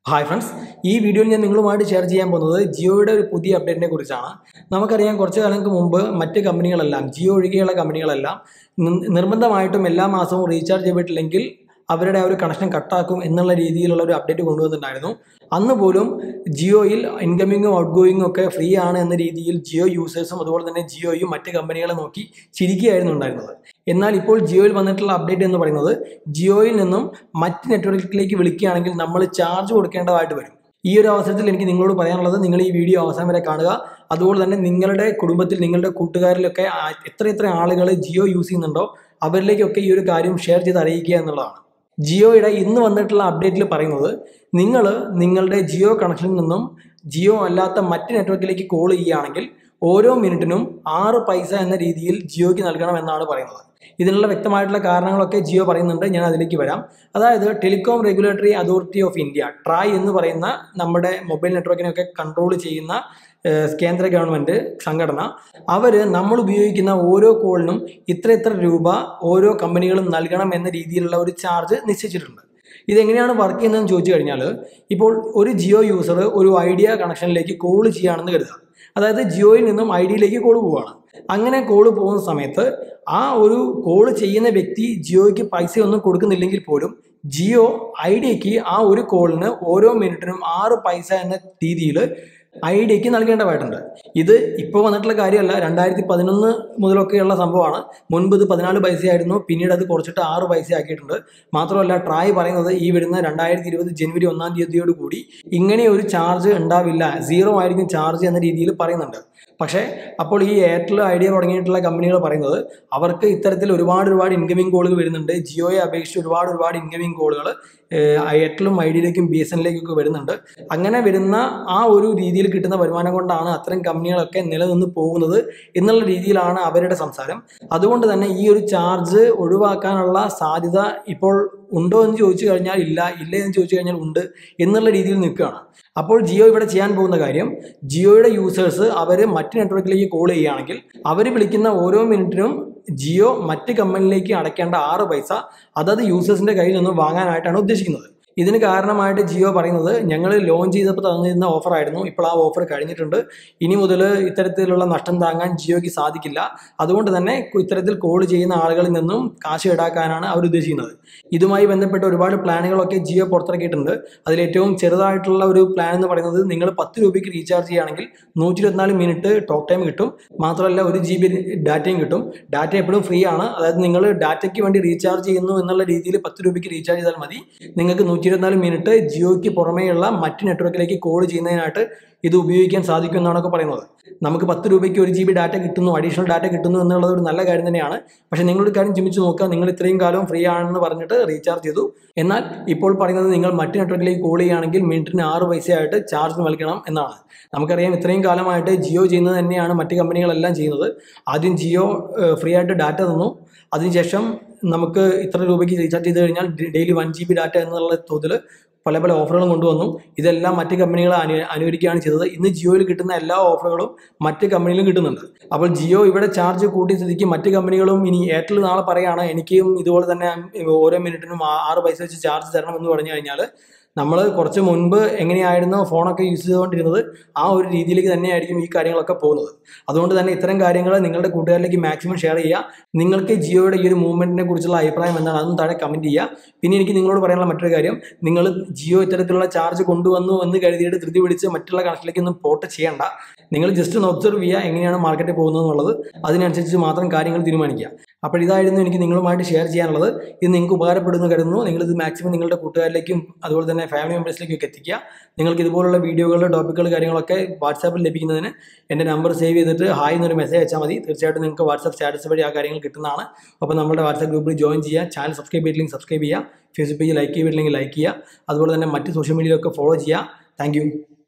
hi friends ഈ വീഡിയോയിൽ ഞാൻ നിങ്ങളുമായിട്ട് ഷെയർ ചെയ്യാൻ പോകുന്നത് ജിയോയുടെ ഒരു പുതിയ അപ്ഡേറ്റിനെ കുറിച്ചാണ് നമുക്കറിയാം കുറച്ച് കാലങ്ങൾക്ക് മുമ്പ് മറ്റ് കമ്പനികളെല്ലാം ജിയോ ഒഴികെയുള്ള കമ്പനികളെല്ലാം നി- നിർബന്ധമായിട്ടും എല്ലാ മാസവും റീചാർജ് ചെയ്തിട്ടില്ലെങ്കിൽ അവരുടെ ആ ഒരു കണക്ഷൻ കട്ടാക്കും എന്നുള്ള രീതിയിലുള്ള ഒരു അപ്ഡേറ്റ് കൊണ്ടുവന്നിട്ടുണ്ടായിരുന്നു അന്ന് പോലും ജിയോയിൽ ഇൻകമിങ്ങും ഔട്ട് ഗോയിങ്ങും ഒക്കെ ഫ്രീ ആണ് എന്ന രീതിയിൽ ജിയോ യൂസേഴ്സും അതുപോലെ തന്നെ ജിയോയും മറ്റ് കമ്പനികളെ നോക്കി ചിരിക്കുകയായിരുന്നു ഉണ്ടായിരുന്നത് എന്നാൽ ഇപ്പോൾ ജിയോയിൽ വന്നിട്ടുള്ള അപ്ഡേറ്റ് എന്ന് പറയുന്നത് ജിയോയിൽ നിന്നും മറ്റ് നെറ്റ്വർക്കിലേക്ക് വിളിക്കുകയാണെങ്കിൽ നമ്മൾ ചാർജ് കൊടുക്കേണ്ടതായിട്ട് വരും ഈ ഒരു അവസരത്തിൽ എനിക്ക് നിങ്ങളോട് പറയാനുള്ളത് നിങ്ങൾ ഈ വീഡിയോ അവസാനം വരെ കാണുക അതുപോലെ തന്നെ നിങ്ങളുടെ കുടുംബത്തിൽ നിങ്ങളുടെ കൂട്ടുകാരിലൊക്കെ ആ- എത്ര എത്ര ആളുകൾ ജിയോ യൂസ് ചെയ്യുന്നുണ്ടോ അവരിലേക്കൊക്കെ ഈ ഒരു കാര്യം ഷെയർ ചെയ്ത് അറിയിക്കുക എന്നുള്ളതാണ് ജിയോയുടെ ഇന്ന് വന്നിട്ടുള്ള അപ്ഡേറ്റിൽ പറയുന്നത് നിങ്ങൾ നിങ്ങളുടെ ജിയോ കണക്ഷനിൽ നിന്നും ജിയോ അല്ലാത്ത മറ്റ് നെറ്റ്വർക്കിലേക്ക് കോൾ ചെയ്യുകയാണെങ്കിൽ ഓരോ മിനിറ്റിനും ആറ് പൈസ എന്ന രീതിയിൽ ജിയോയ്ക്ക് നൽകണം എന്നാണ് പറയുന്നത് ഇതിനുള്ള വ്യക്തമായിട്ടുള്ള കാരണങ്ങളൊക്കെ ജിയോ പറയുന്നുണ്ട് ഞാൻ അതിലേക്ക് വരാം അതായത് telecom regulatory authority of India TRAI എന്ന് പറയുന്ന നമ്മുടെ മൊബൈൽ നെറ്റ്വർക്കിനെയൊക്കെ കൺട്രോൾ ചെയ്യുന്ന ഏഹ്, കേന്ദ്ര ഗവൺമെൻറ് സംഘടന അവർ നമ്മൾ ഉപയോഗിക്കുന്ന ഓരോ കോളിനും ഇത്ര ഇത്ര രൂപ ഓരോ കമ്പനികളും നൽകണം എന്ന രീതിയിലുള്ള ഒരു ചാർജ് നിശ്ചയിച്ചിട്ടുണ്ട് ഇതെങ്ങനെയാണ് വർക്ക് ചെയ്യുന്നതെന്ന് ചോദിച്ചു കഴിഞ്ഞാൽ ഇപ്പോൾ ഒരു ജിയോ യൂസർ ഒരു ഐഡിയ കണക്ഷനിലേക്ക് കോൾ ചെയ്യുകയാണെന്ന് കരുതുക അതായത് ജിയോയിൽ നിന്നും ഐഡിയയിലേക്ക് കോൾ പോവുകയാണ് അങ്ങനെ കോൾ പോകുന്ന സമയത്ത് ആ ഒരു കോൾ ചെയ്യുന്ന വ്യക്തി ജിയോയ്ക്ക് പൈസ ഒന്നും കൊടുക്കുന്നില്ലെങ്കിൽ പോലും ജിയോ ഐഡിയക്ക് ആ ഒരു കോളിന് ഓരോ മിനിറ്റിനും ആറ് പൈസ എന്ന രീതിയിൽ ഐഡിയക്ക് നൽകേണ്ടതായിട്ടുണ്ട് ഇത് ഇപ്പോൾ വന്നിട്ടുള്ള കാര്യമല്ല രണ്ടായിരത്തി പതിനൊന്ന് മുതലൊക്കെയുള്ള സംഭവമാണ് മുൻപ് ഇത് പതിനാല് പൈസയായിരുന്നു പിന്നീട് അത് കുറച്ചിട്ട് ആറ് പൈസ ആക്കിയിട്ടുണ്ട് മാത്രമല്ല ട്രായ് പറയുന്നത് ഈ വരുന്ന രണ്ടായിരത്തി ഇരുപത് ജനുവരി ഒന്നാം തീയതിയോട് കൂടി ഇങ്ങനെ ഒരു ചാർജ് ഉണ്ടാവില്ല സീറോ ആയിരിക്കും ചാർജ് എന്ന രീതിയിൽ പറയുന്നുണ്ട് പക്ഷേ അപ്പോൾ ഈ എയർടെൽ ഐഡിയ തുടങ്ങിയിട്ടുള്ള കമ്പനികൾ പറയുന്നത് അവർക്ക് ഇത്തരത്തിൽ ഒരുപാട് ഒരുപാട് ഇൻകമിംഗ് കോളുകൾ വരുന്നുണ്ട് ജിയോയെ അപേക്ഷിച്ച് ഒരുപാട് ഒരുപാട് ഇൻകമിംഗ് കോളുകൾ എയർടെലും ഐഡിയയിലേക്കും ബി എസ് എന്നിലേക്കൊക്കെ വരുന്നുണ്ട് അങ്ങനെ വരുന്ന ആ ഒരു രീതിയിൽ കിട്ടുന്ന വരുമാനം കൊണ്ടാണ് അത്തരം കമ്പനികളൊക്കെ നിലനിന്ന് പോകുന്നത് എന്നുള്ള രീതിയിലാണ് അവരുടെ സംസാരം അതുകൊണ്ട് തന്നെ ഈ ഒരു ചാർജ് ഒഴിവാക്കാനുള്ള സാധ്യത ഇപ്പോൾ ഉണ്ടോ എന്ന് ചോദിച്ചു കഴിഞ്ഞാൽ ഇല്ല ഇല്ല എന്ന് ചോദിച്ചു കഴിഞ്ഞാൽ ഉണ്ട് എന്നുള്ള രീതിയിൽ നിൽക്കുകയാണ് അപ്പോൾ ജിയോ ഇവിടെ ചെയ്യാൻ പോകുന്ന കാര്യം ജിയോയുടെ യൂസേഴ്സ് അവർ മറ്റ് നെറ്റ്വർക്കിലേക്ക് കോൾ ചെയ്യുകയാണെങ്കിൽ അവർ വിളിക്കുന്ന ഓരോ മിനിറ്റിനും ജിയോ മറ്റ് കമ്പനിയിലേക്ക് അടയ്ക്കേണ്ട ആറ് പൈസ അതത് യൂസേഴ്സിന്റെ കയ്യിൽ നിന്ന് വാങ്ങാനായിട്ടാണ് ഉദ്ദേശിക്കുന്നത് ഇതിന് കാരണമായിട്ട് ജിയോ പറയുന്നത് ഞങ്ങൾ ലോഞ്ച് ചെയ്തപ്പോൾ തന്നിരുന്ന ഓഫർ ആയിരുന്നു ഇപ്പോൾ ആ ഓഫർ കഴിഞ്ഞിട്ടുണ്ട് ഇനി മുതൽ ഇത്തരത്തിലുള്ള നഷ്ടം താങ്ങാൻ ജിയോയ്ക്ക് സാധിക്കില്ല അതുകൊണ്ട് തന്നെ ഇത്തരത്തിൽ കോൾ ചെയ്യുന്ന ആളുകളിൽ നിന്നും കാശ് ഈടാക്കാനാണ് അവർ ഉദ്ദേശിക്കുന്നത് ഇതുമായി ബന്ധപ്പെട്ട ഒരുപാട് പ്ലാനുകളൊക്കെ ജിയോ പുറത്തിറക്കിയിട്ടുണ്ട് അതിൽ ഏറ്റവും ചെറുതായിട്ടുള്ള ഒരു പ്ലാൻ എന്ന് പറയുന്നത് നിങ്ങൾ പത്ത് രൂപയ്ക്ക് റീചാർജ് ചെയ്യുകയാണെങ്കിൽ നൂറ്റി ഇരുപത്തിനാല് മിനിറ്റ് ടോക്ക് ടൈം കിട്ടും മാത്രമല്ല ഒരു ജി ബി ഡാറ്റയും കിട്ടും ഡാറ്റ എപ്പോഴും ഫ്രീ ആണ് അതായത് നിങ്ങൾ ഡാറ്റയ്ക്ക് വേണ്ടി റീചാർജ് ചെയ്യുന്നു എന്നുള്ള രീതിയിൽ പത്ത് രൂപയ്ക്ക് റീചാർജ് ചെയ്താൽ മതി നിങ്ങൾക്ക് നൂറ്റി ഇരുപത്തിനാല് മിനിറ്റ് ജിയോയ്ക്ക് പുറമേയുള്ള മറ്റ് നെറ്റ്വർക്കിലേക്ക് കോൾ ചെയ്യുന്നതിനായിട്ട് ഇത് ഉപയോഗിക്കാൻ സാധിക്കും എന്നാണൊക്കെ പറയുന്നത് നമുക്ക് പത്ത് രൂപയ്ക്ക് ഒരു ജി ബി ഡാറ്റ കിട്ടുന്നു അഡീഷണൽ ഡാറ്റ കിട്ടുന്നു എന്നുള്ളത് ഒരു നല്ല കാര്യം തന്നെയാണ് പക്ഷേ നിങ്ങളൊരു കാര്യം ചിന്തിച്ച് നോക്കുക നിങ്ങൾ ഇത്രയും കാലം ഫ്രീ ആണെന്ന് പറഞ്ഞിട്ട് റീചാർജ് ചെയ്തു എന്നാൽ ഇപ്പോൾ പറയുന്നത് നിങ്ങൾ മറ്റ് നെറ്റ്വർക്കിലേക്ക് കോൾ ചെയ്യുകയാണെങ്കിൽ മിനിറ്റിന് ആറ് പൈസയായിട്ട് ചാർജ് നൽകണം എന്നാണ് നമുക്കറിയാം ഇത്രയും കാലമായിട്ട് ജിയോ ചെയ്യുന്നത് തന്നെയാണ് മറ്റ് കമ്പനികളെല്ലാം ചെയ്യുന്നത് ആദ്യം ജിയോ ഫ്രീ ആയിട്ട് ഡാറ്റ തന്നു അതിനുശേഷം നമുക്ക് ഇത്ര രൂപയ്ക്ക് റീചാർജ് ചെയ്ത് കഴിഞ്ഞാൽ daily one G B data എന്നുള്ള തോതിൽ പല പല ഓഫറുകളും കൊണ്ടുവന്നു ഇതെല്ലാം മറ്റ് കമ്പനികൾ അനു അനുകരിക്കുകയാണ് ചെയ്തത് ഇന്ന് ജിയോയിൽ കിട്ടുന്ന എല്ലാ ഓഫറുകളും മറ്റ് കമ്പനിയിലും കിട്ടുന്നുണ്ട് അപ്പോൾ ജിയോ ഇവിടെ ചാർജ് കൂട്ടിയ സ്ഥിതിക്ക് മറ്റ് കമ്പനികളും ഇനി എയർടെൽ നാളെ പറയുകയാണ് എനിക്കും ഇതുപോലെ തന്നെ ഓരോ മിനിറ്റിനും ആ- ആറ് പൈസ വെച്ച് ചാർജ് തരണം എന്ന് പറഞ്ഞു കഴിഞ്ഞാൽ നമ്മൾ കുറച്ച് മുൻപ് എങ്ങനെയായിരുന്നു ഫോണൊക്കെ യൂസ് ചെയ്തുകൊണ്ടിരുന്നത് ആ ഒരു രീതിയിലേക്ക് തന്നെയായിരിക്കും ഈ കാര്യങ്ങളൊക്കെ പോകുന്നത് അതുകൊണ്ട് തന്നെ ഇത്തരം കാര്യങ്ങൾ നിങ്ങളുടെ കൂട്ടുകാരിലേക്ക് മാക്സിമം ഷെയർ ചെയ്യുക നിങ്ങൾക്ക് ജിയോയുടെ ഈ ഒരു മൂവ്മെന്റിനെ കുറിച്ചുള്ള അഭിപ്രായം എന്താണ് അതൊന്നും താഴെ കമന്റ് ചെയ്യുക പിന്നെ എനിക്ക് നിങ്ങളോട് പറയാനുള്ള മറ്റൊരു കാര്യം നിങ്ങൾ ജിയോ ഇത്തരത്തിലുള്ള ചാർജ് കൊണ്ടുവന്നു എന്ന് കരുതിയിട്ട് ധൃതി പിടിച്ച് മറ്റുള്ള കണക്റ്റിലേക്ക് ഒന്നും പോർട്ട് ചെയ്യേണ്ട നിങ്ങൾ ജസ്റ്റ് ഒന്ന് ഒബ്സർവ് ചെയ്യുക എങ്ങനെയാണ് മാർക്കറ്റിൽ പോകുന്നത് എന്നുള്ളത് അതിനനുസരിച്ച് മാത്രം കാര്യങ്ങൾ തീരുമാനിക്കുക അപ്പോൾ ഇതായിരുന്നു എനിക്ക് നിങ്ങളുമായിട്ട് ഷെയർ ചെയ്യാനുള്ളത് ഇത് നിങ്ങൾക്ക് ഉപകാരപ്പെടുന്നു കരുതുന്നു നിങ്ങളിത് മാക്സിമം നിങ്ങളുടെ കൂട്ടുകാരിലേക്കും അതുപോലെ തന്നെ ഫാമിലി മെമ്പേഴ്സിലേക്കും ഒക്കെ എത്തിക്കുക നിങ്ങൾക്ക് ഇതുപോലുള്ള വീഡിയോകൾ ടോപ്പിക്കുകൾ കാര്യങ്ങളൊക്കെ വാട്സാപ്പിൽ ലഭിക്കുന്നതിന് എൻ്റെ നമ്പർ സേവ് ചെയ്തിട്ട് ഹായ് എന്നൊരു മെസ്സേജ് അയച്ചാൽ മതി തീർച്ചയായിട്ടും നിങ്ങൾക്ക് വാട്സാപ്പ് സ്റ്റാറ്റസ് വഴി ആ കാര്യങ്ങൾ കിട്ടുന്നതാണ് അപ്പോൾ നമ്മുടെ വാട്സാപ്പ് ഗ്രൂപ്പിൽ ജോയിൻ ചെയ്യുക ചാനൽ സബ്സ്ക്രൈബ് ചെയ്തില്ലെങ്കിൽ സബ്സ്ക്രൈബ് ചെയ്യുക ഫേസ്ബുക്ക് പേജ് ലൈക്ക് ചെയ്തില്ലെങ്കിൽ ലൈക്ക് ചെയ്യുക അതുപോലെ തന്നെ മറ്റ് സോഷ്യൽ മീഡിയയിലൊക്കെ ഫോളോ ചെയ്യുക താങ്ക്